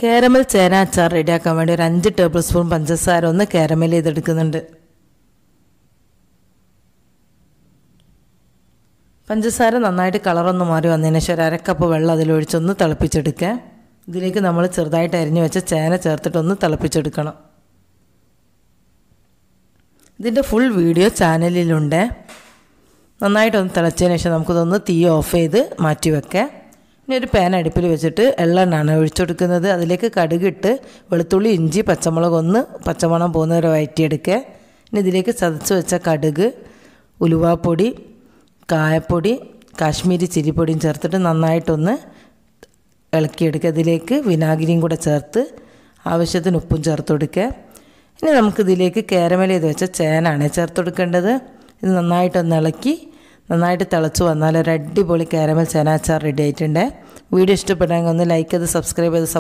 caramel ചേന അച്ചാർ റെഡിയാക്കാൻ വേണ്ടി ഒരു അഞ്ച് ടേബിൾ സ്പൂൺ പഞ്ചസാര ഒന്ന് കാരമൽ ചെയ്തെടുക്കുന്നുണ്ട് പഞ്ചസാര നന്നായിട്ട് കളറൊന്ന് മാറി വന്നതിന് ശേഷം ഒരു അരക്കപ്പ് വെള്ളം അതിലൊഴിച്ചൊന്ന് തിളപ്പിച്ചെടുക്കുക ഇതിലേക്ക് നമ്മൾ ചെറുതായിട്ട് അരിഞ്ഞു വെച്ച ചേന ചേർത്തിട്ടൊന്ന് തിളപ്പിച്ചെടുക്കണം ഇതിൻ്റെ ഫുൾ വീഡിയോ ചാനലിലുണ്ട് നന്നായിട്ടൊന്ന് തിളച്ചതിന് ശേഷം നമുക്കിതൊന്ന് തീ ഓഫ് ചെയ്ത് മാറ്റി വെക്കാം ഇനി ഒരു പാൻ അടുപ്പിൽ വെച്ചിട്ട് എള്ളെണ്ണാണ് ഒഴിച്ചെടുക്കുന്നത് അതിലേക്ക് കടുകിട്ട് വെളുത്തുള്ളി ഇഞ്ചി പച്ചമുളക് ഒന്ന് പച്ചമണം പോകുന്നവരെ വഴറ്റിയെടുക്കുക ഇനി ഇതിലേക്ക് ചതച്ച് വെച്ച കടുക് ഉലുവാപ്പൊടി കായപ്പൊടി കാശ്മീരി ചിരിപ്പൊടിയും ചേർത്തിട്ട് നന്നായിട്ടൊന്ന് ഇളക്കിയെടുക്കുക ഇതിലേക്ക് വിനാഗിരിയും കൂടെ ചേർത്ത് ആവശ്യത്തിന് ഉപ്പും ചേർത്ത് കൊടുക്കുക ഇനി നമുക്കിതിലേക്ക് കാരമൽ ചെയ്ത് വെച്ച ചേനാണ് ചേർത്ത് കൊടുക്കേണ്ടത് ഇത് നന്നായിട്ടൊന്ന് ഇളക്കി നന്നായിട്ട് തിളച്ച് വന്നാൽ ഒരു അടിപൊളി കാരമൽ ചേന അച്ചാർ റെഡി ആയിട്ടുണ്ട് വീഡിയോ ഇഷ്ടപ്പെടാമെങ്കിൽ ഒന്ന് ലൈക്ക് ചെയ്ത് സബ്സ്ക്രൈബ് ചെയ്ത്